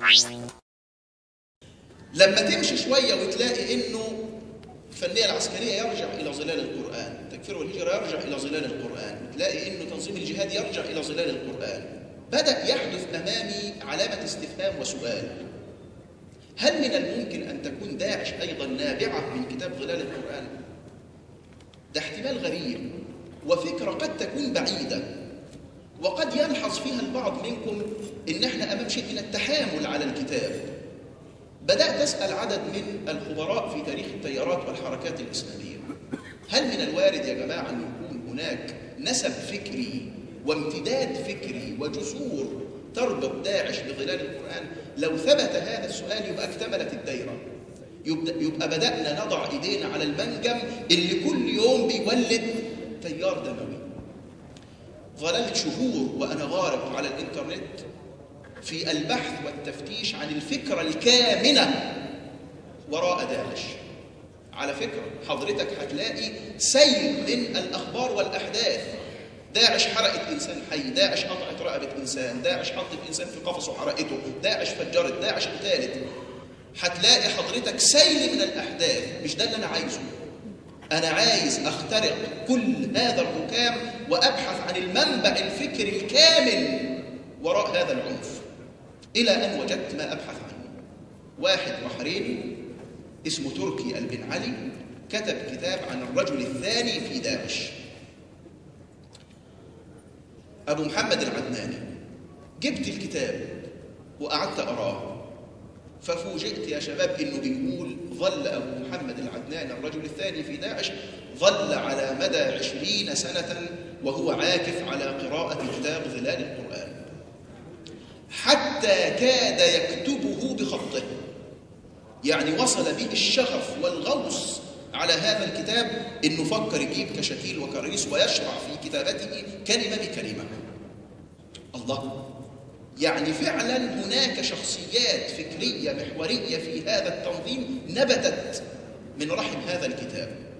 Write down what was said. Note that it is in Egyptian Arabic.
لما تمشي شوية وتلاقي إنه الفنية العسكرية يرجع إلى ظلال القرآن التكفير والهجرة يرجع إلى ظلال القرآن تلاقي إنه تنظيم الجهاد يرجع إلى ظلال القرآن بدأ يحدث أمامي علامة استفهام وسؤال هل من الممكن أن تكون داعش أيضا نابعة من كتاب ظلال القرآن؟ ده احتمال غريب وفكرة قد تكون بعيدة وقد يلحظ فيها البعض منكم إن احنا أمام شيء من التحامل على الكتاب بدأت أسأل عدد من الخبراء في تاريخ التيارات والحركات الإسلامية هل من الوارد يا جماعة أن يكون هناك نسب فكري وامتداد فكري وجسور تربط داعش بظلال القرآن لو ثبت هذا السؤال يبقى اكتملت الدائرة يبقى, يبقى بدأنا نضع إيدينا على المنجم اللي كل يوم بيولد تيار دموي ظللت شهور وأنا غارق على الإنترنت في البحث والتفتيش عن الفكرة الكامنة وراء داعش على فكرة حضرتك هتلاقي سيل من الأخبار والأحداث داعش حرقت إنسان حي داعش قطعت رقبة إنسان داعش حطت إنسان في قفص وحرقته داعش فجرت داعش اغتالت هتلاقي حضرتك سيل من الأحداث مش ده اللي أنا عايزه أنا عايز أخترق كل هذا الركام وأبحث عن المنبع الفكري الكامل وراء هذا العنف إلى أن وجدت ما أبحث عنه واحد بحريني اسمه تركي البن علي كتب كتاب عن الرجل الثاني في داعش أبو محمد العدناني جبت الكتاب وقعدت أراه ففوجئت يا شباب إنه بيقول ظل أبو محمد العدناني الرجل الثاني في داعش ظل على مدى عشرين سنة وهو عاكف على قراءة كتاب ظلال القرآن حتى كاد يكتبه بخطه يعني وصل به الشغف والغوص على هذا الكتاب انه فكر يجيب كشكيل وكريس ويشرع في كتابته كلمه بكلمه الله يعني فعلا هناك شخصيات فكريه محوريه في هذا التنظيم نبتت من رحم هذا الكتاب